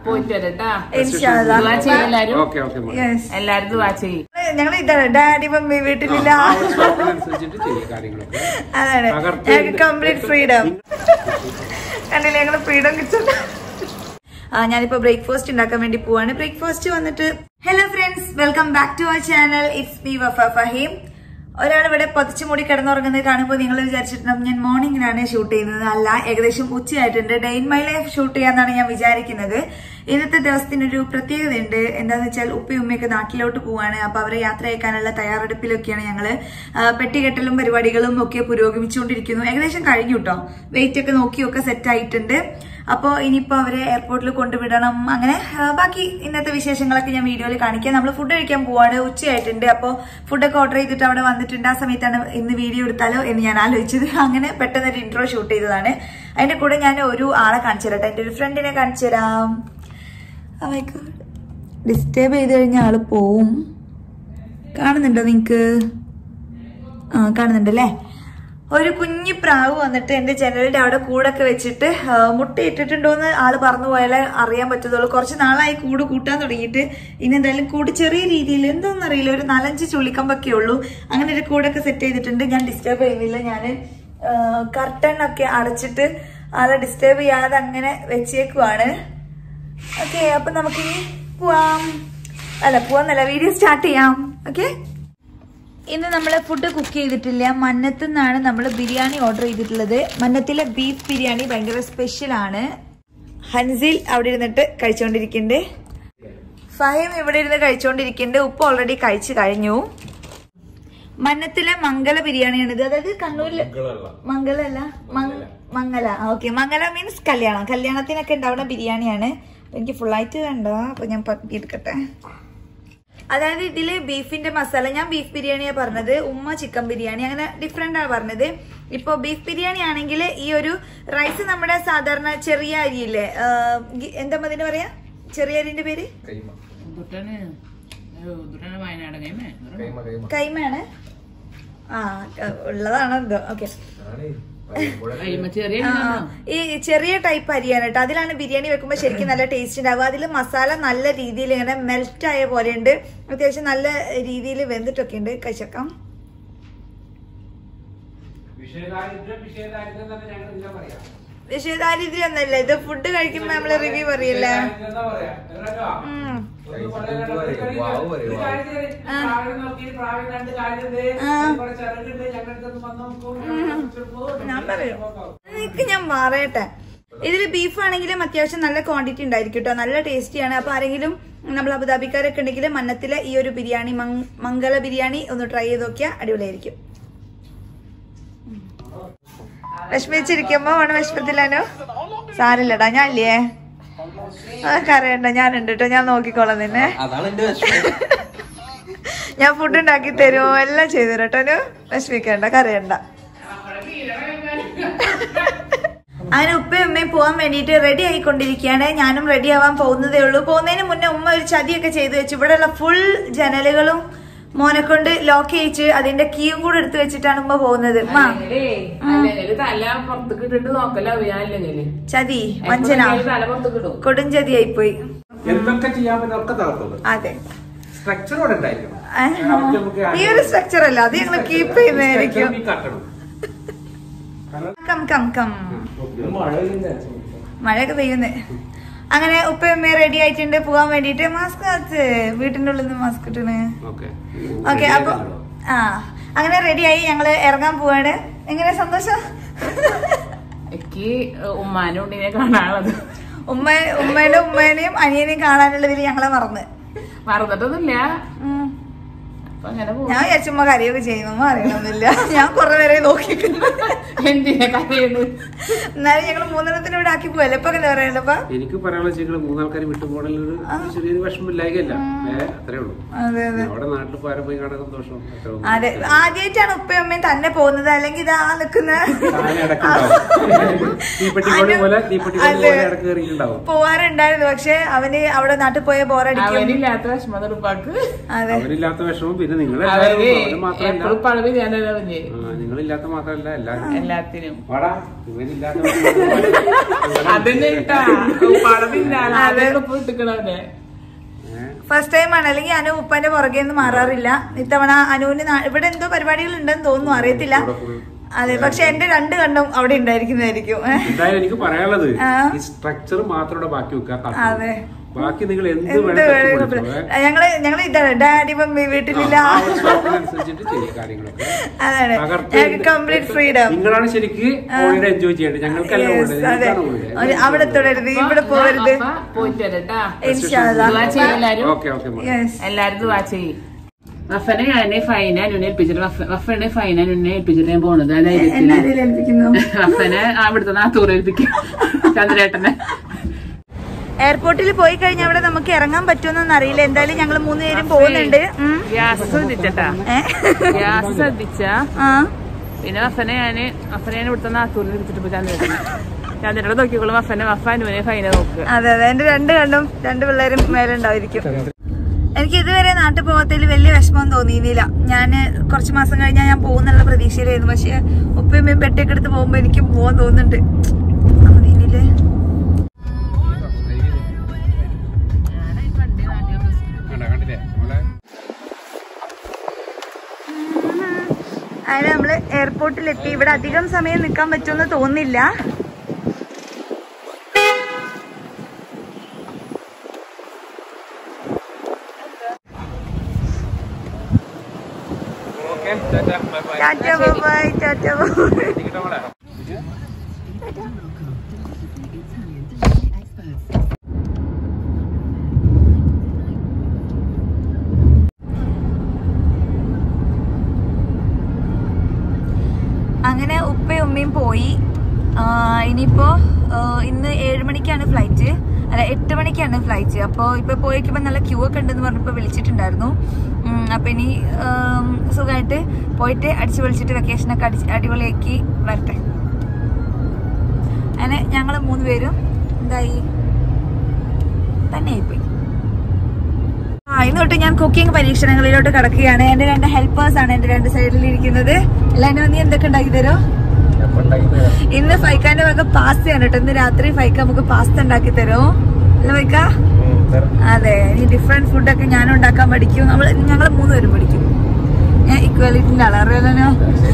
പോയിട്ട് വരട്ടാ ഇൻഷാല്ലാ. ദുആ ചെയ്യ് എല്ലാരും ഓക്കെ ഓക്കെ Yes. എല്ലാരും ദുആ ചെയ്യും ഞങ്ങൾ ഇതാണ് ഡാഡി മമ്മി വീട്ടിലില്ല അനുസരിച്ചിട്ട് ചെയ്യുക കാര്യങ്ങളൊക്കെ അതാണ് പകർത്തി ഞങ്ങൾക്ക് കംപ്ലീറ്റ് ഫ്രീഡം കണ്ടില്ലേ ഞങ്ങള് ഫ്രീഡം കിട്ടുന്നുണ്ട് ആ ഞാനിപ്പോ ബ്രേക്ക്ഫാസ്റ്റ് ഉണ്ടാക്കാൻ വേണ്ടി പോവാണ് ബ്രേക്ക്ഫാസ്റ്റ് വന്നിട്ട് hello friends welcome back to our channel it's me Wafa Faheem ഒരാൾ ഇവിടെ പതിച്ചു മൂടി കിടന്നുറങ്ങുന്നത് കാണുമ്പോൾ നിങ്ങൾ വിചാരിച്ചിട്ടുണ്ടാവും ഞാൻ മോർണിംഗിലാണ് ഷൂട്ട് ചെയ്യുന്നത് അല്ല ഏകദേശം ഉച്ചയായിട്ടുണ്ട് day in my life shoot ചെയ്യാന്നാണ് ഞാൻ വിചാരിക്കുന്നത് ഇന്നത്തെ ദിവസത്തിനൊരു പ്രത്യേകതയുണ്ട് എന്താന്ന് വെച്ചാൽ ഉപ്പയും ഉമ്മയൊക്കെ നാട്ടിലോട്ട് പോവാണ് അപ്പൊ അവരെ യാത്ര അയക്കാനുള്ള തയ്യാറെടുപ്പിലൊക്കെയാണ് ഞങ്ങള് ആ, പെട്ടികെട്ടലും പരിപാടികളും ഒക്കെ പുരോഗമിച്ചുകൊണ്ടിരിക്കുന്നു ഏകദേശം കഴിഞ്ഞു കേട്ടോ വെയിറ്റ് ഒക്കെ നോക്കിയൊക്കെ സെറ്റ് ആയിട്ടുണ്ട് അപ്പോ ഇനിയിപ്പോ അവരെ എയർപോർട്ടിൽ കൊണ്ടുവിടണം അങ്ങനെ ആ, ബാക്കി ഇന്നത്തെ വിശേഷങ്ങളൊക്കെ ഞാൻ വീഡിയോയിൽ കാണിക്കാം നമ്മൾ ഫുഡ് കഴിക്കാൻ പോവാണ് ഉച്ചയായിട്ടുണ്ട് അപ്പോൾ ഫുഡൊക്കെ ഓർഡർ ചെയ്തിട്ട് അവിടെ വന്നിട്ടുണ്ട് ആ സമയത്താണ് ഇന്ന് വീഡിയോ എടുത്താലോ എന്ന് ഞാൻ ആലോചിച്ചത് അങ്ങനെ പെട്ടെന്ന് ഒരു ഇൻട്രോ ഷൂട്ട് ചെയ്തതാണ് അതിന്റെ കൂടെ ഞാൻ ഒരു ആളെ കാണിച്ചു തരട്ടെ എന്റെ ഒരു ഫ്രണ്ടിനെ കാണിച്ചു തരാം ഡിസ്റ്റർബ് ചെയ്ത് കഴിഞ്ഞാൽ ആള് പോവും കാണുന്നുണ്ടോ നിങ്ങക്ക് ആ കാണുന്നുണ്ടല്ലേ ഒരു കുഞ്ഞു പ്രാവ് വന്നിട്ട് എന്റെ ജനലിന്റെ അവിടെ കൂടൊക്കെ വെച്ചിട്ട് ആ, മുട്ട ഇട്ടിട്ടുണ്ടോന്ന് ആള് പറഞ്ഞു പോയാലേ അറിയാൻ പറ്റത്തുള്ളൂ കുറച്ച് നാളായി കൂട് കൂട്ടാൻ തുടങ്ങിയിട്ട് ഇനി എന്തായാലും കൂട് ചെറിയ രീതിയിൽ എന്താണെന്ന് അറിയില്ല ഒരു നാലഞ്ച് ചുള്ളിക്കമ്പൊക്കെ ഉള്ളൂ അങ്ങനെ ഒരു കൂടൊക്കെ സെറ്റ് ചെയ്തിട്ടുണ്ട് ഞാൻ ഡിസ്റ്റർബ് ചെയ്യുന്നില്ല ഞാൻ കർട്ടൺ ഒക്കെ അടച്ചിട്ട് ആളെ ഡിസ്റ്റർബ് ചെയ്യാതെ അങ്ങനെ വെച്ചേക്കുവാണ് ഓക്കെ അപ്പൊ നമുക്കിനി പോവാം അല്ല പോവാന്നല്ല വീഡിയോ സ്റ്റാർട്ട് ചെയ്യാം ഓക്കെ ഇന്ന് നമ്മൾ ഫുഡ് കുക്ക് ചെയ്തിട്ടില്ല മന്നത്തു നിന്നാണ് നമ്മൾ ബിരിയാണി ഓർഡർ ചെയ്തിട്ടുള്ളത് മന്നത്തിലെ ബീഫ് ബിരിയാണി ഭയങ്കര സ്പെഷ്യൽ ആണ് ഹൻസിൽ അവിടെ ഇരുന്നിട്ട് കഴിച്ചുകൊണ്ടിരിക്കുന്നുണ്ട് ഫഹീം ഇവിടെ ഇരുന്ന് കഴിച്ചുകൊണ്ടിരിക്കുന്നുണ്ട് ഉപ്പ് ഓൾറെഡി കഴിച്ചു കഴിഞ്ഞു മന്നത്തിലെ മംഗല ബിരിയാണിയാണിത് അതായത് കണ്ണൂരില് മംഗലല്ല മങ്- മംഗല ഓക്കെ മംഗല മീൻസ് കല്യാണം കല്യാണത്തിനൊക്കെ ഉണ്ടാവുന്ന ബിരിയാണിയാണ് അപ്പൊ എനിക്ക് ഫുള്ളായിട്ട് വേണ്ട അപ്പൊ ഞാൻ പത്തി എടുക്കട്ടെ അതായത് ഇതില് ബീഫിന്റെ മസാല ഞാൻ ബീഫ് ബിരിയാണിയാ പറഞ്ഞത് ഉമ്മ ചിക്കൻ ബിരിയാണി അങ്ങനെ ഡിഫറെന്റ് ആണ് പറഞ്ഞത് ഇപ്പൊ ബീഫ് ബിരിയാണി ആണെങ്കിൽ ഈ ഒരു റൈസ് നമ്മുടെ സാധാരണ ചെറിയ അരിയില്ലേ ആ, ഗി- എന്താ അതിന് പറയാ ചെറിയ അരിന്റെ പേര് ദുട്ടന് ദുട്ടന് വയനാട് കൈമേ കൈമയാണ് ആ ക- ഉള്ളതാണോ എന്തോ ഓക്കെ കൈമ ചെറിയ ആ, ഈ ചെറിയ ടൈപ്പ് അരിയാണ് കേട്ടോ അതിലാണ് ബിരിയാണി വെക്കുമ്പോൾ ശരിക്കും നല്ല ടേസ്റ്റ് ഉണ്ടാവുക അതിൽ മസാല നല്ല രീതിയിൽ ഇങ്ങനെ മെൽറ്റ് ആയ പോലെ ഉണ്ട് അത്യാവശ്യം നല്ല രീതിയിൽ വെന്തിട്ടൊക്കെ ഉണ്ട് കഴിച്ചേക്കാം വിഷയദാരിദ്ര്യം ഒന്നല്ല ഇത് ഫുഡ് കഴിക്കുമ്പോ നമ്മള് റിവ്യൂ പറയല്ലേ ഉം. ഞാൻ പറയും നിനക്ക് ഞാൻ മാറട്ടെ ഇതിൽ ബീഫ് ആണെങ്കിലും അത്യാവശ്യം നല്ല ക്വാണ്ടിറ്റി ഉണ്ടായിരിക്കും കേട്ടോ നല്ല ടേസ്റ്റിയാണ് അപ്പൊ ആരെങ്കിലും നമ്മൾ അബുദാബിക്കാരൊക്കെ ഉണ്ടെങ്കിൽ മന്നത്തിലെ ഈ ഒരു ബിരിയാണി മങ്- മംഗല ബിരിയാണി ഒന്ന് ട്രൈ ചെയ്ത് നോക്കിയാൽ അടിപൊളിയായിരിക്കും വിഷമിച്ചിരിക്കുമ്പോ ആണ് വിഷമത്തിലാനോ സാരില്ലടാ ഞാൻ ഇല്ലേ അതൊക്കെ അറിയണ്ട ഞാനുണ്ട് കേട്ടോ ഞാൻ നോക്കിക്കോളാം നിന്നെ അതാണ് എന്റെ വിഷമം ഞാൻ ഫുഡ് ഉണ്ടാക്കി തരുമോ എല്ലാം ചെയ്തു തരാം കേട്ടോ വിഷമിക്കണ്ട കരയണ്ട അങ്ങനെ ഉപ്പയും ഉമ്മയും പോകാൻ വേണ്ടിയിട്ട് റെഡി ആയിക്കൊണ്ടിരിക്കുകയാണ് ഞാനും റെഡി ആവാൻ പോകുന്നതേ ഉള്ളൂ പോകുന്നതിന് മുന്നേ ഉമ്മ ഒരു ചതിയൊക്കെ ചെയ്തു വെച്ചു ഇവിടെയുള്ള ഫുൾ ജനലുകളും മോനെ കൊണ്ട് ലോക്ക് ചെയ്യിച്ച് അതിന്റെ കീയും കൂടെ എടുത്തു വെച്ചിട്ടാണ് ഉമ്മ പോകുന്നത് ഉമ്മ അല്ലെങ്കിൽ തല പുറത്തേക്ക് ഇട്ടിട്ട് നോക്കല്ലോ അല്ലെങ്കിൽ ചതി വഞ്ചന തല പുറത്തേക്ക് ഇടും കൊടും ചതിയായി പോയി എന്തൊക്കെ ചെയ്യാൻ പറ്റും ഒക്കെ തകർത്തത് അതെ സ്ട്രക്ചർ ഇവിടെ ഉണ്ടായിരിക്കണം ആ, ഈ ഒരു സ്ട്രക്ചർ അല്ല അത് ഞങ്ങൾ കീപ്പ് ചെയ്യുന്നതായിരിക്കും Structure നീ കട്ടണം കം കം കം മഴയൊക്കെ പെയ്യുന്നേ അങ്ങനെ ഉപ്പയമ്മ റെഡി ആയിട്ടുണ്ട് പോവാൻ വേണ്ടിട്ട് മാസ്ക് അകത്ത് വീട്ടിന്റെ ഉള്ളിൽ നിന്ന് മാസ്ക് ഇട്ടണ് ഓക്കെ ഓക്കെ അപ്പൊ ആ അങ്ങനെ റെഡിയായി ഞങ്ങള് ഇറങ്ങാൻ പോവാണ് എങ്ങനെ സന്തോഷം എനിക്ക് ഉമ്മാനും ഉണ്ണിനെ കാണാനുള്ളത് ഉമ്മ ഉമ്മയുടെ ഉമ്മേനെയും അനിയനെയും കാണാനുള്ളതിൽ ഞങ്ങളെ മറന്ന് മറന്നിട്ടൊന്നുമില്ല ഉം. അപ്പൊ അങ്ങനെ പോകും ഞാൻ വിചാരിച്ചുമ്മ കരയൊക്കെ ചെയ്യുന്നു അറിയണമെന്നില്ല ഞാൻ കുറെ നേരെ നോക്കിക്കുന്നു എന്തിനെ കരയുന്നു എന്നാലും ഞങ്ങൾ മൂന്നെണ്ണത്തിന് ഇവിടെ ആക്കി പോയല്ലേ ഇപ്പൊ അങ്ങനെ പറയണ്ടപ്പാ എനിക്ക് പറയാനുള്ള വെച്ചാൽ മൂന്നാൾക്കാർ വിട്ടുപോകണ ഒരു ചെറിയൊരു വിഷമില്ലായികല്ല ഏ അത്രേ ഉള്ളൂ അതെ അതെ അവിടെ നാട്ടിൽ പാരം പോയി കാണാൻ സന്തോഷം അത്രേ ഉള്ളൂ. അതെ ആദ്യമായിട്ടാണ് ഉപ്പയും അമ്മയും തന്നെ പോകുന്നത് അല്ലെങ്കിൽ ഇതാ നിൽക്കുന്ന താഴെ ഇടയ്ക്കുണ്ടാവും. തീപ്പെട്ടിക്കോട് പോലെ തീപ്പെട്ടിക്കോട് അതെ. പോലെ ഇടക്ക് കയറിയിട്ടുണ്ടാവും പോവാറുണ്ടായിരുന്നു പക്ഷെ അവന് അവിടെ നാട്ടിൽ പോയ ബോറടിക്കും അവനില്ലാത്ത വിഷമം ഉപ്പാക്ക് അതെ അവരില്ലാത്ത വിഷമം പിന്നെ പിന്നെ നിങ്ങൾ അവര് മാത്രമല്ല എപ്പോഴും പളവ് ഞാനല്ല പറഞ്ഞ് ആ, നിങ്ങളില്ലാത്ത മാത്രമല്ല എല്ലാരും എല്ലാത്തിനും വാടാ ഇവനില്ലാത്ത അതന്നെ കേട്ടാ പളവില്ല അതൊക്കെ ഇപ്പൊ ഇട്ടിക്കണവനെ ഫസ്റ്റ് ടൈം ആണ് അല്ലെങ്കിൽ അനു ഉപ്പന്റെ പുറകെ ഒന്നും മാറാറില്ല ഇത്തവണ അനുവിന് നാ- ഇവിടെ എന്തോ പരിപാടികൾ ഉണ്ടെന്ന് തോന്നുന്നു അറിയത്തില്ല അതെ പക്ഷെ എന്റെ രണ്ട് കണ്ണും അവിടെ ഉണ്ടായിരിക്കുന്നതായിരിക്കും ഏ? എന്തായാലും എനിക്ക് പറയാനുള്ളത് ആ. ഈ സ്ട്രക്ചർ മാത്രം ഇവിടെ ബാക്കി വെക്കുക കട്ട. അതെ. ബാക്കി നിങ്ങൾ എന്ത് എന്ത് വേണം വേണേലും തട്ടിപ്പൊളിച്ചോ, കുഴപ്പമില്ല. ഏ. ഞങ്ങള് ഞങ്ങള് ഇതാണ് ഡാഡി മമ്മി വീട്ടിലില്ല ആ, ആ ഒരു സ്ലോഗിനനുസരിച്ചിട്ട് ചെയ്യും കാര്യങ്ങളൊക്കെ. അതാണ് തകർത്ത് ഞങ്ങൾക്ക് കംപ്ലീറ്റ് ഫ്രീഡം നിങ്ങളാണ് ശരിക്ക് ഹോളിഡേ എൻജോയ് ചെയ്യേണ്ടത് ഞങ്ങൾക്കല്ല ഹോളിഡേ അതെ നിങ്ങൾക്കാണ് holiday. ഒരു അവിടെ തുടരുത് ഇവിടെ പോകരുത് അപ്പ പോയിട്ട് വരട്ടാ ഇൻഷാല്ലാ. ദുആ ചെയ്യ് എല്ലാരും ഓക്കെ ഓക്കെ മോളെ. Yes. എല്ലാരും ദുആ ചെയ്യും വഫനെ ഞാനെ ഫൈന നുനെ ഏൽപ്പിച്ചിട്ട് വഫ- വഫനെ ഫൈന നുനെ ഏൽപ്പിച്ചിട്ട് ഞാൻ പോണത് ആ എന്നെ ധൈര്യത്തില് ആരെയും ഏൽപ്പിക്കുന്നു വഫനെ അവിടുത്തെ നാത്തൂറ് ഏൽപ്പിക്കും ചന്ദ്രേട്ടനെ എയർപോർട്ടിൽ പോയി കഴിഞ്ഞാൽ അവിടെ നമുക്ക് ഇറങ്ങാൻ പറ്റുമെന്നൊന്നും അറിയില്ല എന്തായാലും ഞങ്ങൾ മൂന്നുപേരും പോകുന്നുണ്ട് ഉം. ഗ്യാസ് ശ്രദ്ധിച്ചട്ടാ ഏ? ഗ്യാസ് ശ്രദ്ധിച്ച ആ പിന്നെ വഫനെ ഞാന് വഫനെ ഞാൻ ഇവിടുത്തെ നാത്തൂരിൽ എടുത്തിട്ട് പോയി ചന്ദ്രേട്ടനെ ചന്ദ്രേട്ടനെ നോക്കിക്കോളും വഫനെ വഫ അനുവിനെ ഫൈന നോക്കുക അതെ അതെ എന്റെ രണ്ട് കണ്ടും രണ്ട് പിള്ളേരും മേലെ ഉണ്ടായിരിക്കും എനിക്ക് ഇതുവരെ നാട്ടിൽ പോകത്തിൽ വലിയ വിഷമം തോന്നിയിരുന്നില്ല ഞാൻ കുറച്ച് മാസം കഴിഞ്ഞാൽ ഞാൻ പോകുന്നുള്ള പ്രതീക്ഷയിലായിരുന്നു പക്ഷെ ഉപ്പയും പെട്ടിയൊക്കെ എടുത്ത് പോകുമ്പോ എനിക്ക് പോകാൻ തോന്നുന്നുണ്ട് മദീനയില് കണ്ടോ, കണ്ടില്ലേ മോളെ? അങ്ങനെ നമ്മള് എയർപോർട്ടിലെത്തി ഇവിടെ അധികം സമയം നിൽക്കാൻ പറ്റുമെന്ന് തോന്നുന്നില്ല okay, tata, bye bye. Tata bye tata bye ഇരിക്കട്ടെ മോളെ. അങ്ങനെ ഉപ്പയും ഉമ്മയും പോയി ആ, ഇനിയിപ്പോ ആ, ഇന്ന് ഏഴ് മണിക്കാണ് ഫ്ലൈറ്റ് അല്ല എട്ട് മണിക്കാണ് ഫ്ലൈറ്റ് അപ്പോൾ ഇപ്പൊ പോയേക്കുമ്പോ നല്ല ക്യൂ ഒക്കെ ഉണ്ടെന്ന് പറഞ്ഞപ്പോ വിളിച്ചിട്ടുണ്ടായിരുന്നു ഉം, അപ്പൊ ഇനി സുഖമായിട്ട് പോയിട്ട് അടിച്ചു പൊളിച്ചിട്ട് വെക്കേഷനൊക്കെ അടിച്ച് അടിപൊളിയാക്കി വരട്ടെ അങ്ങനെ ഞങ്ങൾ മൂന്ന് പേരും എന്തായി തന്നെ ആയിപ്പോയി ആ ഇന്ന് തൊട്ട് ഞാൻ കുക്കിംഗ് പരീക്ഷണങ്ങളിലോട്ട് കടക്കുകയാണ് എന്റെ രണ്ട് ഹെൽപ്പേഴ്സ് ആണ് എന്റെ രണ്ട് സൈഡിൽ ഇരിക്കുന്നത് എല്ലാരും നീ എന്തൊക്കെ ഉണ്ടാക്കി തരോ ഇന്ന് ഫൈക്കാന്റെ വക പാസ്തയാണ് കേട്ടോ ഇന്ന് രാത്രി ഫൈക്ക നമുക്ക് പാസ്ത ഉണ്ടാക്കി തരുമോ അല്ല ഫൈക്ക അതെ ഇനി ഡിഫറെന്റ് ഫുഡൊക്കെ ഞാൻ ഉണ്ടാക്കാൻ പഠിക്കും നമ്മൾ ഞങ്ങൾ മൂന്ന് പേരും പഠിക്കും ഞാൻ ഇക്വാലിറ്റിന്റെ ആളറിയാലോ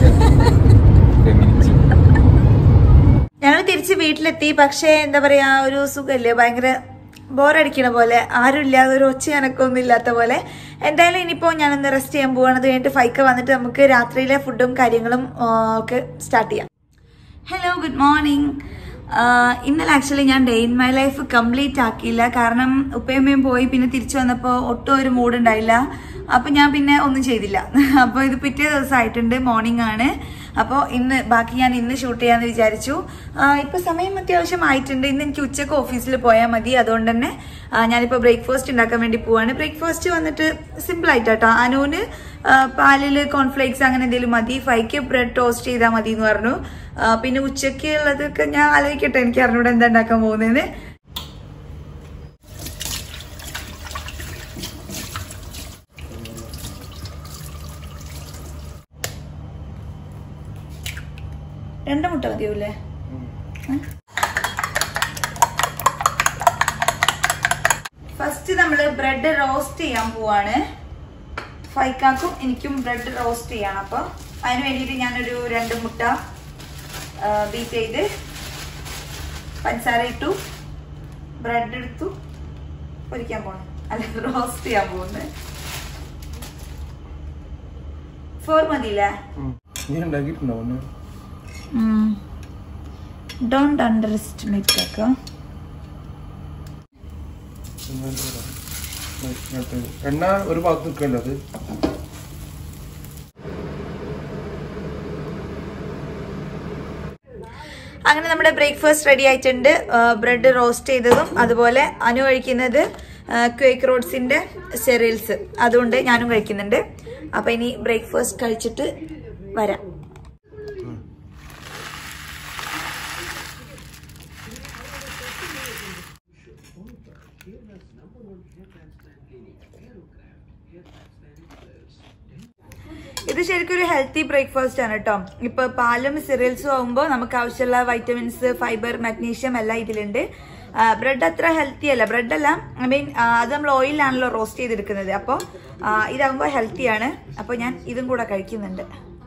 ഞങ്ങൾ തിരിച്ച് വീട്ടിലെത്തി പക്ഷേ എന്താ പറയാ ഒരു സുഖല്ലേ ഭയങ്കര ബോറടിക്കണ പോലെ ആരും ഇല്ലാതെ ഒരു ഒച്ച അനക്കൊന്നും ഇല്ലാത്ത പോലെ എന്തായാലും ഇനിയിപ്പോൾ ഞാനൊന്ന് റെസ്റ്റ് ചെയ്യാൻ പോവാണ് അത് കഴിഞ്ഞിട്ട് ഫൈക്ക വന്നിട്ട് നമുക്ക് രാത്രിയിലെ ഫുഡും കാര്യങ്ങളും ആ, ഒക്കെ സ്റ്റാർട്ട് ചെയ്യാം ഹലോ ഗുഡ് മോർണിംഗ് ഇന്നലെ ആക്ച്വലി ഞാൻ day in my life complete ആക്കിയില്ല കാരണം ഉപ്പയമ്മയും പോയി പിന്നെ തിരിച്ചു വന്നപ്പോൾ ഒട്ടും ഒരു മൂഡ് ഉണ്ടായില്ല അപ്പം ഞാൻ പിന്നെ ഒന്നും ചെയ്തില്ല അപ്പോൾ ഇത് പിറ്റേ ദിവസം ആയിട്ടുണ്ട് മോർണിംഗ് ആണ് അപ്പോൾ ഇന്ന് ബാക്കി ഞാൻ ഇന്ന് ഷൂട്ട് ചെയ്യാന്ന് വിചാരിച്ചു ഇപ്പൊ സമയം അത്യാവശ്യം ആയിട്ടുണ്ട് ഇന്ന് എനിക്ക് ഉച്ചക്ക് ഓഫീസിൽ പോയാൽ മതി അതുകൊണ്ട് തന്നെ ആ, ഞാനിപ്പോൾ ബ്രേക്ക്ഫാസ്റ്റ് ഉണ്ടാക്കാൻ വേണ്ടി പോവാണ് ബ്രേക്ക്ഫാസ്റ്റ് വന്നിട്ട് സിമ്പിൾ ആയിട്ടാട്ടോ അനുവിന് ആ, പാലില് കോൺഫ്ലേക്സ് അങ്ങനെ എന്തെങ്കിലും മതി ഫൈക്ക് ബ്രെഡ് ടോസ്റ്റ് ചെയ്താൽ മതി എന്ന് പറഞ്ഞു ആ, പിന്നെ ഉച്ചയ്ക്ക് ഉള്ളതൊക്കെ ഞാൻ ആലോചിക്കട്ടെ എനിക്ക് അറിഞ്ഞൂടെ എന്താ ഉണ്ടാക്കാൻ പോകുന്നത് രണ്ട് മുട്ട മതിയാവൂലേ ഫസ്റ്റ് നമ്മൾ ബ്രെഡ് റോസ്റ്റ് ചെയ്യാൻ പോവാണ് ഫൈക്കാക്കും എനിക്കും ബ്രെഡ് റോസ്റ്റ് ചെയ്യണം അപ്പോൾ അതിന് വേണ്ടിയിട്ട് ഞാനൊരു രണ്ട് മുട്ട ബീറ്റ് ചെയ്ത് പഞ്ചസാര ഇട്ടു ബ്രെഡ് എടുത്തു പൊരിക്കാൻ പോണു അല്ല റോസ്റ്റ് ചെയ്യാൻ പോകുന്നത് ഫോർ മതിയില്ലേ നീ ഉണ്ടാക്കിയിട്ടുണ്ടോ ഒന്ന് ഡോണ്ട് അണ്ടർ എസ്റ്റിമേറ്റ് കാക്ക എണ്ണ ഒരു ഭാഗത്ത് നിൽക്കേണ്ടത് അങ്ങനെ നമ്മുടെ ബ്രേക്ക്ഫാസ്റ്റ് റെഡി ആയിട്ടുണ്ട് ബ്രെഡ് റോസ്റ്റ് ചെയ്തതും അതുപോലെ അനു കഴിക്കുന്നത് ക്വേക്ക് റോഡ്സിന്റെ സെറിയൽസ് അതുകൊണ്ട് ഞാനും കഴിക്കുന്നുണ്ട് അപ്പൊ ഇനി ബ്രേക്ക്ഫാസ്റ്റ് കഴിച്ചിട്ട് വരാം ഇത് ശരിക്കും ഒരു ഹെൽത്തി ബ്രേക്ക്ഫാസ്റ്റ് ആണ് കേട്ടോ ഇപ്പൊ പാലും സിറിയൽസും ആകുമ്പോൾ നമുക്ക് ആവശ്യമുള്ള വൈറ്റമിൻസ് ഫൈബർ മഗ്നീഷ്യം എല്ലാം ഇതിലുണ്ട് ബ്രെഡ് അത്ര ഹെൽത്തി അല്ല ബ്രെഡ് അല്ല ഐ മീൻ അത് നമ്മൾ ഓയിലാണല്ലോ റോസ്റ്റ് ചെയ്തെടുക്കുന്നത് അപ്പോൾ ഇതാകുമ്പോൾ ഹെൽത്തിയാണ് അപ്പോൾ ഞാൻ ഇതും കൂടെ കഴിക്കുന്നുണ്ട്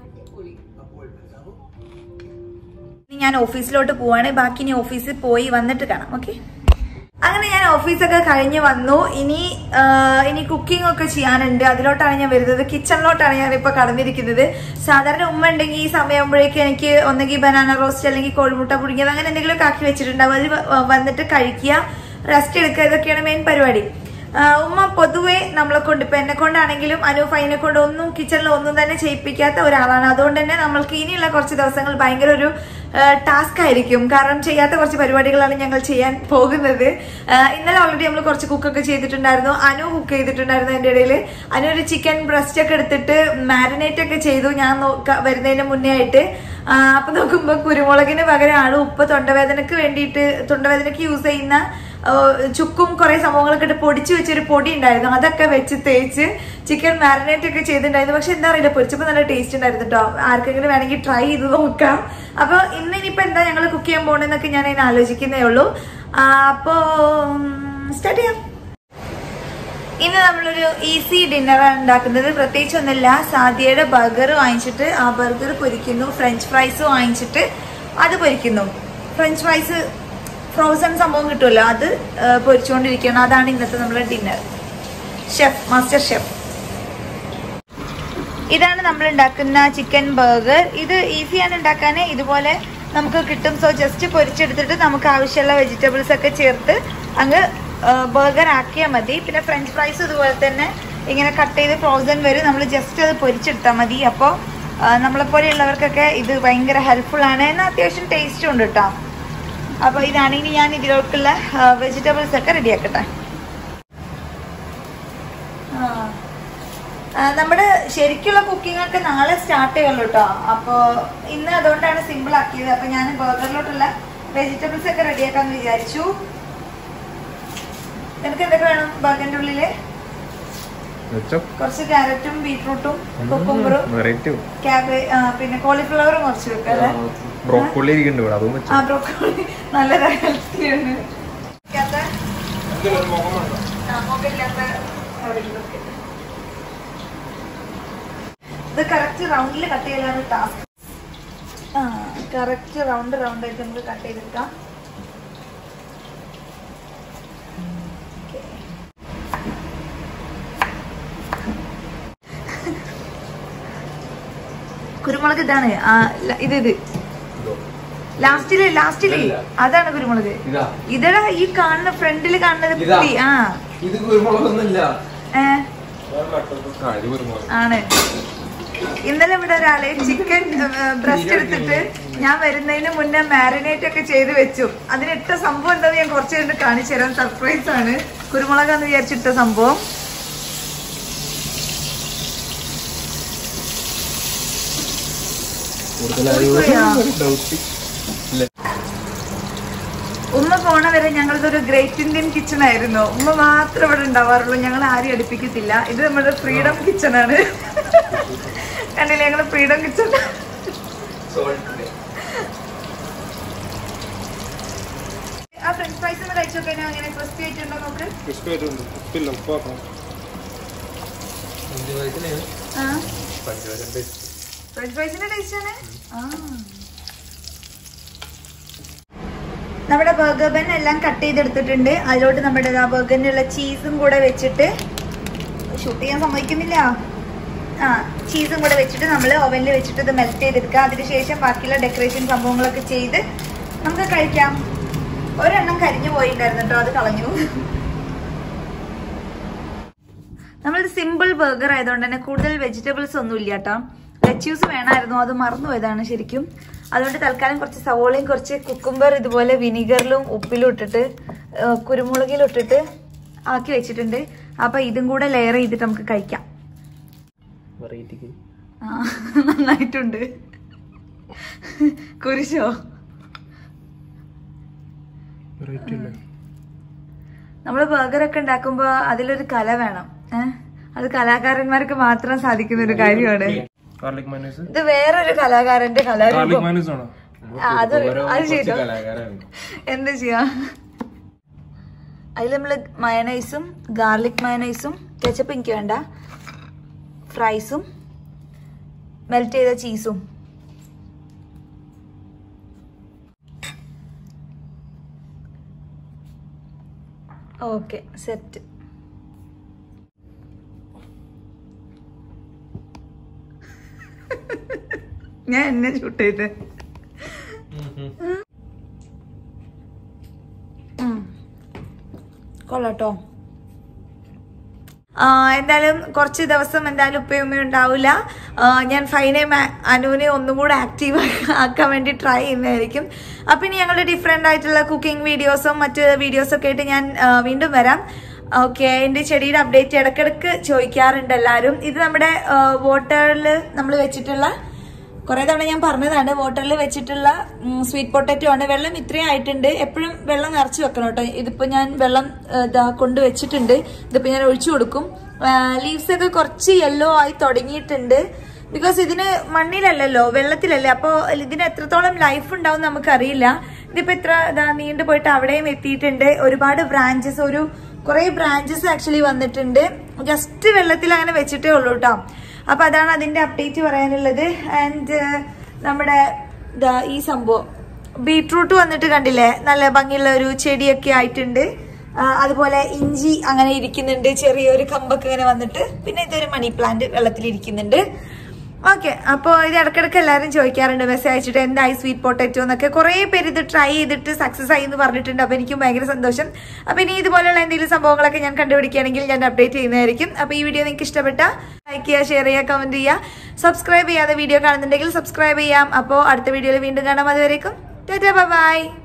ഇനി ഞാൻ ഓഫീസിലോട്ട് പോവാണ് ബാക്കി ഇനി ഓഫീസിൽ പോയി വന്നിട്ട് കാണാം ഓക്കെ അങ്ങനെ ഞാൻ ഓഫീസൊക്കെ കഴിഞ്ഞ് വന്നു ഇനി ആ, ഇനി കുക്കിംഗ് ഒക്കെ ചെയ്യാനുണ്ട് അതിലോട്ടാണ് ഞാൻ വരുന്നത് കിച്ചണിലോട്ടാണ് ഞാൻ ഇപ്പൊ കടന്നിരിക്കുന്നത് സാധാരണ ഉമ്മ ഉണ്ടെങ്കിൽ ഈ സമയമാകുമ്പോഴേക്കും എനിക്ക് ഒന്നെങ്കിൽ ബനാന റോസ്റ്റ് അല്ലെങ്കിൽ കോഴിമുട്ട പുഴുങ്ങിയത് അങ്ങനെ എന്തെങ്കിലുമൊക്കെ ആക്കി വെച്ചിട്ടുണ്ടാവും അതിൽ വ- വന്നിട്ട് കഴിക്കുക റെസ്റ്റ് എടുക്കുക ഇതൊക്കെയാണ് മെയിൻ പരിപാടി ആ, ഉമ്മ പൊതുവെ നമ്മളെ കൊണ്ട് ഇപ്പൊ എന്നെ കൊണ്ടാണെങ്കിലും അനു ഫൈനെ കൊണ്ട് ഒന്നും കിച്ചണിൽ ഒന്നും തന്നെ ചെയ്യിപ്പിക്കാത്ത ഒരാളാണ് അതുകൊണ്ട് തന്നെ നമ്മൾക്ക് ഇനിയുള്ള കുറച്ച് ദിവസങ്ങൾ ഭയങ്കര ഒരു ടാസ്ക് ആയിരിക്കും കാരണം ചെയ്യാത്ത കുറച്ച് പരിപാടികളാണ് ഞങ്ങൾ ചെയ്യാൻ പോകുന്നത് ആ, ഇന്നലെ ഓൾറെഡി നമ്മൾ കുറച്ച് കുക്കൊക്കെ ചെയ്തിട്ടുണ്ടായിരുന്നു അനു കുക്ക് ചെയ്തിട്ടുണ്ടായിരുന്നു എൻ്റെ ഇടയിൽ അനു ഒരു ചിക്കൻ ബ്രസ്റ്റ് ഒക്കെ എടുത്തിട്ട് മാരിനേറ്റ് ഒക്കെ ചെയ്തു ഞാൻ നോക്ക- വരുന്നതിന് മുന്നേ ആയിട്ട് ആ, അപ്പൊ നോക്കുമ്പോ കുരുമുളകിന് പകരം ആള് ഉപ്പ് തൊണ്ടവേദനക്ക് വേണ്ടിയിട്ട് തൊണ്ടവേദനക്ക് യൂസ് ചെയ്യുന്ന ആ, ചുക്കും കുറെ സംഭവങ്ങളൊക്കെ ഇട്ട് പൊടിച്ചു വെച്ചൊരു പൊടി ഉണ്ടായിരുന്നു അതൊക്കെ വെച്ച് തേച്ച് ചിക്കൻ മാരിനേറ്റ് ഒക്കെ ചെയ്തിട്ടുണ്ടായിരുന്നു പക്ഷെ എന്താ അറിയില്ല പൊരിച്ചപ്പോൾ നല്ല ടേസ്റ്റ് ഉണ്ടായിരുന്നു കേട്ടോ ആർക്കെങ്കിലും വേണമെങ്കിൽ ട്രൈ ചെയ്ത് നോക്കാം അപ്പൊ ഇന്ന് ഇനിയിപ്പോ എന്താ ഞങ്ങൾ കുക്ക് ചെയ്യാൻ പോകണമെന്നൊക്കെ ഞാൻ അതിന് ആലോചിക്കുന്നേ ഉള്ളൂ ആ, അപ്പോ സ്റ്റാർട്ട് ചെയ്യാം ഇന്ന് നമ്മളൊരു ഈസി ഡിന്നറാണ് ഉണ്ടാക്കുന്നത് പ്രത്യേകിച്ച് ഒന്നുമില്ല സാദിയയുടെ ബർഗർ വാങ്ങിച്ചിട്ട് ആ ബർഗർ പൊരിക്കുന്നു ഫ്രഞ്ച് ഫ്രൈസ് വാങ്ങിച്ചിട്ട് അത് പൊരിക്കുന്നു ഫ്രഞ്ച് ഫ്രൈസ് ഫ്രോസൺ സംഭവം കിട്ടുമല്ലോ അത് ആ, പൊരിച്ചുകൊണ്ടിരിക്കണം അതാണ് ഇന്നത്തെ നമ്മുടെ ഡിന്നർ ഷെഫ് മാസ്റ്റർ ഷെഫ് ഇതാണ് നമ്മൾ ഉണ്ടാക്കുന്ന ചിക്കൻ ബർഗർ ഇത് ഈസിയാണ് ഉണ്ടാക്കാൻ ഇതുപോലെ നമുക്ക് കിട്ടും സോ ജസ്റ്റ് പൊരിച്ചെടുത്തിട്ട് നമുക്ക് ആവശ്യമുള്ള വെജിറ്റബിൾസ് ഒക്കെ ചേർത്ത് അങ്ങ് ബർഗർ ആക്കിയാൽ മതി പിന്നെ ഫ്രഞ്ച് ഫ്രൈസ് ഇതുപോലെ തന്നെ ഇങ്ങനെ കട്ട് ചെയ്ത് ഫ്രോസൺ വരും നമ്മൾ ജസ്റ്റ് അത് പൊരിച്ചെടുത്താൽ മതി അപ്പോൾ നമ്മളെപ്പോലെയുള്ളവർക്കൊക്കെ ഇത് ഭയങ്കര ഹെൽപ്ഫുൾ ആണ് എന്നാൽ അത്യാവശ്യം ടേസ്റ്റും ഉണ്ട് കേട്ടോ അപ്പോൾ ഇതാണെങ്കിൽ ഞാൻ ഇതിലേക്കുള്ള വെജിറ്റബിൾസ് ഒക്കെ റെഡിയാക്കട്ടെ ആ ആ, നമ്മുടെ ശരിക്കുള്ള കുക്കിംഗ് ഒക്കെ നാളെ സ്റ്റാർട്ട് ചെയ്യുള്ളൂ കേട്ടോ അപ്പോ ഇന്ന് അതുകൊണ്ടാണ് സിമ്പിൾ ആക്കിയത് അപ്പൊ ഞാൻ ബർഗറിലോട്ടുള്ള വെജിറ്റബിൾസ് ഒക്കെ റെഡിയാക്കാന്ന് വിചാരിച്ചു നിനക്ക് എന്തൊക്കെ വേണം ബർഗറിന്റെ ഉള്ളില് വെച്ചോ കുറച്ച് ക്യാരറ്റും ബീട്രൂട്ടും കുക്കുംബറും വെറൈറ്റി ക്യാബേജ് പിന്നെ കോളിഫ്ലവറും കുറച്ച് വെക്കാം അല്ലേ ബ്രോക്കോളി ഇരിക്കുന്നുണ്ട് ഇവിടെ അതും ആ വെച്ചോ ബ്രോക്കോളി നല്ല ഹെൽത്തിയാണ് മൊബൈലില്ലാത്ത എവിടെയെങ്കിലും ഒക്കെ. ഇത് കറക്റ്റ് റൗണ്ടിൽ കട്ട് ചെയ്യലാണ് ടാസ്ക് ആ കറക്റ്റ് റൗണ്ട് റൗണ്ട് ആയിട്ട് നമുക്ക് കട്ട് ചെയ്തെടുക്കാം Okay. കുരുമുളക് ഇതാണ് ആ, ല- ഇത് ഇത് ലാസ്റ്റില് ലാസ്റ്റില് അതാണ് കുരുമുളക് ഇതാ ഇതടാ ഈ കാണുന്ന ഫ്രണ്ടില് കാണുന്നത് ഇതാ. പുളി ആ ഇത് കുരുമുളകൊന്നുമില്ല ഏ ആ ഇത് കുരുമുളക് ആണ് ഇന്നലെ ഇവിടെ ഒരാള് ചിക്കൻ ബ്രസ്റ്റ് എടുത്തിട്ട് ഞാൻ വരുന്നതിന് മുന്നേ മാരിനേറ്റ് ഒക്കെ ചെയ്ത് വെച്ചു അതിനിട്ട സംഭവം എന്താന്ന് ഞാൻ കുറച്ച് കഴിഞ്ഞ് കാണിച്ചു തരാം സർപ്രൈസ് ആണ് കുരുമുളകാന്ന് വിചാരിച്ചിട്ട സംഭവം പോയാ? ഡൗട്ട് ഉമ്മ പോണ വരെ ഞങ്ങളിതൊരു ഗ്രേറ്റ് ഇന്ത്യൻ കിച്ചൺ ആയിരുന്നു ഉമ്മ മാത്രം ഇവിടെ ഉണ്ടാവാറുള്ളൂ ഞങ്ങൾ ആരെയും അടുപ്പിക്കത്തില്ല ഇത് നമ്മുടെ ഫ്രീഡം കിച്ചൺ ആണ് കണ്ടില്ലേ ഞങ്ങൾ ഫ്രീഡം കിച്ചൺ ആ ഫ്രഞ്ച് ഫ്രൈസ് ഒന്ന് കഴിച്ചു നോക്കാൻ അങ്ങനെ ക്രിസ്പി ആയിട്ടുണ്ടോ നോക്ക് ക്രിസ്പി ആയിട്ടുണ്ട് ഉപ്പില്ല ഉപ്പ് ആക്കണം ആ ഫ്രഞ്ച് ഫ്രൈസിന്റെ ടേസ്റ്റ് ആണ് ആ നമ്മുടെ ബർഗർ ബൻ എല്ലാം കട്ട് ചെയ്തെടുത്തിട്ടുണ്ട് അതിലോട്ട് നമ്മുടെ ആ ബർഗറിനുള്ള ചീസും കൂടെ വെച്ചിട്ട് ഷൂട്ട് ചെയ്യാൻ സമ്മതിക്കുന്നില്ല ആ ചീസും കൂടെ വെച്ചിട്ട് നമ്മൾ ഓവനിൽ വെച്ചിട്ട് ഇത് മെൽറ്റ് ചെയ്തെടുക്കുക അതിനുശേഷം ബാക്കിയുള്ള ഡെക്കറേഷൻ സംഭവങ്ങളൊക്കെ ചെയ്ത് നമുക്ക് കഴിക്കാം ഒരെണ്ണം കരിഞ്ഞു പോയിട്ടുണ്ടായിരുന്നു കേട്ടോ അത് കളഞ്ഞു നമ്മൾ സിമ്പിൾ ബർഗർ ആയതുകൊണ്ട് തന്നെ കൂടുതൽ വെജിറ്റബിൾസ് ഒന്നും ഇല്ല കേട്ടോ ലെറ്റ്യൂസ് വേണമായിരുന്നു അത് മറന്നുപോയതാണ് ശരിക്കും അതുകൊണ്ട് തൽക്കാലം കുറച്ച് സവോളയും കുറച്ച് കുക്കുംബർ ഇതുപോലെ വിനീഗറിലും ഉപ്പിലും ഇട്ടിട്ട് ആ, കുരുമുളകിലും ഇട്ടിട്ട് ആക്കി വെച്ചിട്ടുണ്ട് അപ്പൊ ഇതും കൂടെ ലെയർ ചെയ്തിട്ട് നമുക്ക് കഴിക്കാം വെറൈറ്റിക്ക് ആ നന്നായിട്ടുണ്ട് കുരിശോ വെറൈറ്റി അല്ലേ നമ്മൾ ബർഗർ ഒക്കെ ഉണ്ടാക്കുമ്പോൾ അതിലൊരു കല വേണം ഏഹ് അത് കലാകാരന്മാർക്ക് മാത്രം സാധിക്കുന്ന ഒരു കാര്യമാണ് ഗാർലിക് മൈനസ് ഇത് വേറൊരു കലാകാരന്റെ ഗാർലിക് കലാരൂപം മൈനസ് ആണോ ആ, അത് അത് ചെയ്തോ കലാകാരാണ് എന്താ ചെയ്യാ അതിൽ നമ്മള് മയനൈസും ഗാർലിക് മയനൈസും കെച്ചപ്പ് എനിക്ക് വേണ്ട ഫ്രൈസും മെൽറ്റ് ചെയ്ത ചീസും ഓക്കെ സെറ്റ് ഞാൻ എന്നെ ഷൂട്ട് ചെയ്ത് കൊള്ളാട്ടോ ആ, എന്തായാലും കുറച്ച് ദിവസം എന്തായാലും ഉപ്പയും ഉമ്മയും ഉണ്ടാവില്ല ആ, ഞാൻ ഫൈനയും ആ- അനുവിനെ ഒന്നും കൂടെ ആക്റ്റീവ് ആക്കാൻ വേണ്ടി ട്രൈ ചെയ്യുന്നതായിരിക്കും അപ്പം ഇനി ഞങ്ങളുടെ ഡിഫറെൻ്റ് ആയിട്ടുള്ള കുക്കിംഗ് വീഡിയോസും മറ്റ് വീഡിയോസൊക്കെ ആയിട്ട് ഞാൻ ആ, വീണ്ടും വരാം ഓക്കെ എൻ്റെ ചെടിയുടെ അപ്ഡേറ്റ് ഇടയ്ക്കിടയ്ക്ക് ചോദിക്കാറുണ്ട് എല്ലാവരും ഇത് നമ്മുടെ വാട്ടറിൽ നമ്മൾ വെച്ചിട്ടുള്ള കുറെ തവണ ഞാൻ പറഞ്ഞതാണ് വാട്ടറിൽ വെച്ചിട്ടുള്ള സ്വീറ്റ് പൊട്ടറ്റോ ആണ് വെള്ളം ഇത്രയും ആയിട്ടുണ്ട് എപ്പോഴും വെള്ളം നിറച്ച് വെക്കണം കേട്ടോ ഇതിപ്പോ ഞാൻ വെള്ളം ആ, ഇതാ കൊണ്ട് വെച്ചിട്ടുണ്ട് ഇതിപ്പോ ഞാൻ ഒഴിച്ചു കൊടുക്കും ലീവ്സ് ഒക്കെ കുറച്ച് യെല്ലോ ആയി തുടങ്ങിയിട്ടുണ്ട് ബിക്കോസ് ഇതിന് മണ്ണിലല്ലല്ലോ വെള്ളത്തിലല്ലേ അപ്പോൾ ഇതിന് എത്രത്തോളം ലൈഫ് ഉണ്ടാവും നമുക്കറിയില്ല ഇതിപ്പോ ഇത്ര ഇതാ നീണ്ടു പോയിട്ട് അവിടെയും എത്തിയിട്ടുണ്ട് ഒരുപാട് ബ്രാഞ്ചസ് ഒരു കുറെ ബ്രാഞ്ചസ് ആക്ച്വലി വന്നിട്ടുണ്ട് ജസ്റ്റ് വെള്ളത്തിൽ അങ്ങനെ വെച്ചിട്ടേ ഉള്ളൂ കേട്ടോ അപ്പൊ അതാണ് അതിന്റെ അപ്ഡേറ്റ് പറയാനുള്ളത് ആൻഡ് നമ്മുടെ ദാ ഈ സംഭവം ബീട്രൂട്ട് വന്നിട്ട് കണ്ടില്ലേ നല്ല ഭംഗിയുള്ള ഒരു ചെടിയൊക്കെ ആയിട്ടുണ്ട് ആ, അതുപോലെ ഇഞ്ചി അങ്ങനെ ഇരിക്കുന്നുണ്ട് ചെറിയൊരു കമ്പൊക്കെ ഇങ്ങനെ വന്നിട്ട് പിന്നെ ഇതൊരു മണി പ്ലാന്റ് വെള്ളത്തിൽ ഇരിക്കുന്നുണ്ട് ഓക്കെ അപ്പോൾ ഇത് ഇടയ്ക്കിടയ്ക്ക് എല്ലാവരും ചോദിക്കാറുണ്ട് മെസ്സേജ് അയച്ചിട്ട് എന്തായി സ്വീറ്റ് പൊട്ടറ്റോ എന്നൊക്കെ കുറേ പേര് ഇത് ട്രൈ ചെയ്തിട്ട് സക്സസ് ആയി എന്ന് പറഞ്ഞിട്ടുണ്ട് അപ്പോൾ എനിക്കും ഭയങ്കര സന്തോഷം അപ്പോൾ ഇനി ഇതുപോലുള്ള എന്തെങ്കിലും സംഭവങ്ങളൊക്കെ ഞാൻ കണ്ടുപിടിക്കുകയാണെങ്കിൽ ഞാൻ അപ്ഡേറ്റ് ചെയ്യുന്നതായിരിക്കും അപ്പോൾ ഈ വീഡിയോ നിങ്ങൾക്ക് ഇഷ്ടപ്പെട്ട ലൈക്ക് ചെയ്യുക ഷെയർ ചെയ്യുക കമൻറ്റ് ചെയ്യുക സബ്സ്ക്രൈബ് ചെയ്യാതെ വീഡിയോ കാണുന്നുണ്ടെങ്കിൽ സബ്സ്ക്രൈബ് ചെയ്യാം അപ്പോൾ അടുത്ത വീഡിയോയിൽ വീണ്ടും കാണാം അതുവരേക്കും ബൈ